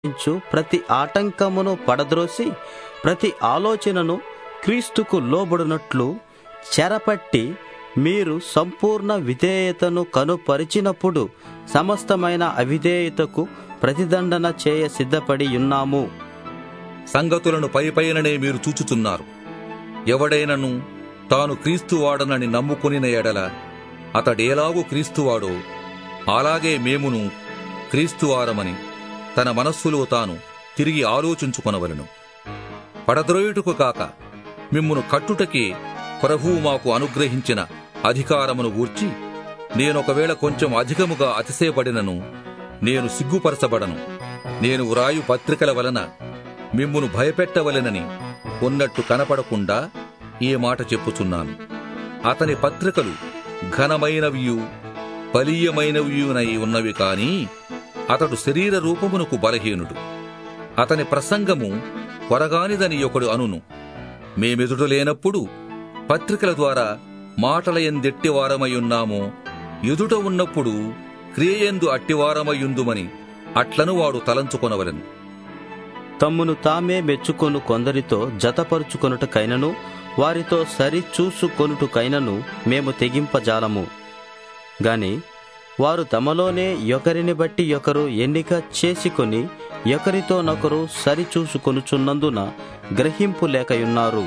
inch ప్రతి ఆటంకమును పడద్రోసి ప్రతి ఆలోచనను క్రీస్తుకు లోబడినట్లు చెరపట్టి మీరు సంపూర్ణ విధేయతను కనుపరిచినప్పుడు సమస్తమైన అవిధేయతకు ప్రతిదండన చేయ సిద్ధపడి ఉన్నాము సంగతులను పైపైననే మీరు చూచుచున్నారు ఎవడైనను తాను క్రీస్తువాడనని నమ్ముకొనిన ఎడల అతడేలాగూ క్రీస్తువాడో అలాగే మేమును క్రీస్తువారమని తన మనస్సులో తాను తిరిగి ఆలోచించుకొనవలను పడద్రోయుటకు కాక మిమ్మును కట్టుటకే ప్రభువు మాకు అనుగ్రహించిన అధికారమును గూర్చి నేనొకవేళ కొంచెం అధికముగా అతిశయపడినను నేను సిగ్గుపరచబడను నేను వ్రాయు పత్రికల వలన మిమ్మును భయపెట్టవలెనని ఉన్నట్టు కనపడకుండా ఏ మాట చెప్పుచున్నాను అతని పత్రికలు ఘనమైనవియు బలీయమైనవియునై ఉన్నవి కాని అతడు శరీర రూపమునకు బలహీనుడు అతని ప్రసంగము కొరగానిదని ఒకడు అనును మేమెదుట లేనప్పుడు పత్రికల ద్వారా మాటలయందెట్టివారమయున్నామో ఎదుట ఉన్నప్పుడు క్రియయందు అట్టివారమయుందుమని అట్లను వాడు తలంచుకొనవలెను తమ్మును తామే మెచ్చుకొను కొందరితో జతపరుచుకొనుటకైనను వారితో సరి చూసుకొనుటకైనను మేము తెగింపజాలము గాని వారు తమలోనే ఒకరిని బట్టి ఒకరు ఎన్నిక చేసుకొని ఒకరితోనొకరు సరిచూసుకొనుచున్నందున గ్రహింపు లేకయున్నారు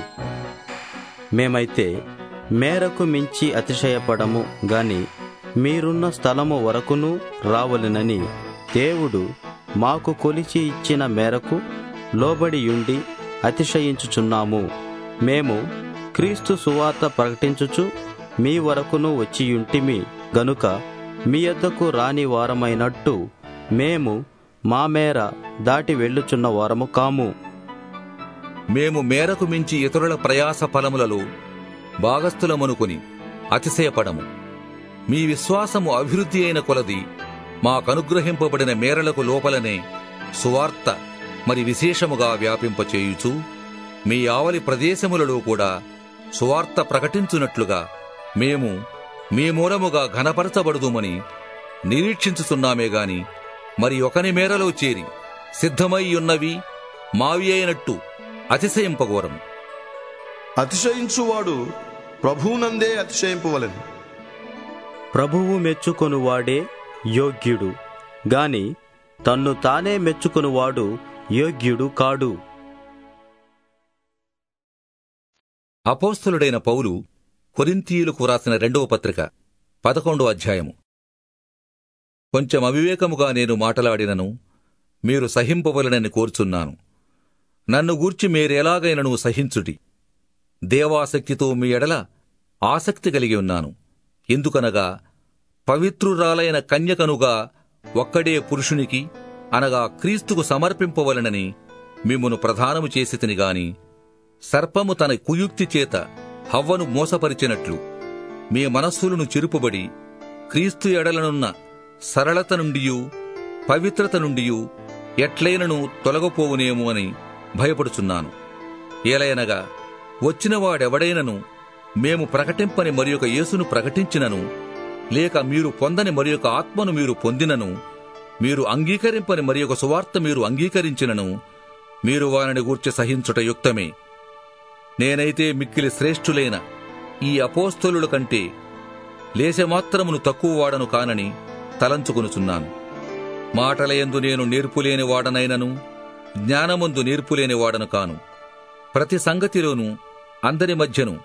మేమైతే మేరకు మించి అతిశయపడము గాని మీరున్న స్థలము వరకును రావలెనని దేవుడు మాకు కొలిచి ఇచ్చిన మేరకు లోబడియుండి అతిశయించుచున్నాము మేము క్రీస్తు సువార్త ప్రకటించుచు మీ వరకును వచ్చియుంటిమి గనుక మీ యొద్దకు రాని వారమైనట్టు మేము మా మేర దాటి వెళ్ళుచున్న వారము కాము మేము మేరకు మించి ఇతరుల ప్రయాస ఫలములలో భాగస్థులమనుకుని అతిశయపడము మీ విశ్వాసము అభివృద్ధి అయిన కొలది మాకనుగ్రహింపబడిన మేరలకు లోపలనే సువార్త మరి విశేషముగా వ్యాపింపచేయుచు మీ ఆవలి ప్రదేశములలో కూడా సువార్త ప్రకటించున్నట్లుగా మేము మీ మూలముగా ఘనపరచబడుదుమని నిరీక్షించుతున్నామే గాని మరి ఒకని మేరలో చేరి సిద్ధమై ఉన్నవి మావి అయినట్టు అతిశయింపగోరము అతిశయించువాడు ప్రభువునందే అతిశయింపవలెను ప్రభువు మెచ్చుకొనువాడే యోగ్యుడు గాని తన్ను తానే మెచ్చుకొనువాడు యోగ్యుడు కాడు అపోస్తలుడైన పౌలు కొరింథీయులకు వ్రాసిన రెండవ పత్రిక పదకొండో అధ్యాయము కొంచెం అవివేకముగా నేను మాటలాడినను మీరు సహింపవలనని కోరుచున్నాను నన్ను గూర్చి మీరెలాగైనను సహించుడి దేవాసక్తితో మీ ఎడల ఆసక్తి కలిగి ఉన్నాను ఎందుకనగా పవిత్రురాలైన కన్యకనుగా ఒక్కడే పురుషునికి అనగా క్రీస్తుకు సమర్పింపవలనని మిమ్మును ప్రధానము చేసి తిని గాని సర్పము తన కుయుక్తి చేత హవ్వను మోసపరిచినట్లు మీ మనస్సులను చెరుపుబడి క్రీస్తు ఎడలనున్న సరళత నుండియు పవిత్రత నుండియు ఎట్లైనను తొలగపోవునేమో అని భయపడుచున్నాను ఏలయనగా వచ్చినవాడెవడైనను మేము ప్రకటింపని మరి ఒక యేసును ప్రకటించినను లేక మీరు పొందని మరి ఒక ఆత్మను మీరు పొందినను మీరు అంగీకరింపని మరి ఒక సువార్త మీరు అంగీకరించినను మీరు వారిని గూర్చి సహించుట యుక్తమే నేనైతే మిక్కిలి శ్రేష్ఠులైన ఈ అపోస్తలుల కంటే లేశమాత్రమును తక్కువ వాడను కానని తలంచుకొనుచున్నాను మాటలయందు నేను నేర్పులేని వాడనైనను జ్ఞానమందు నేర్పులేని వాడను కాను ప్రతి సంగతిలోనూ అందరి మధ్యను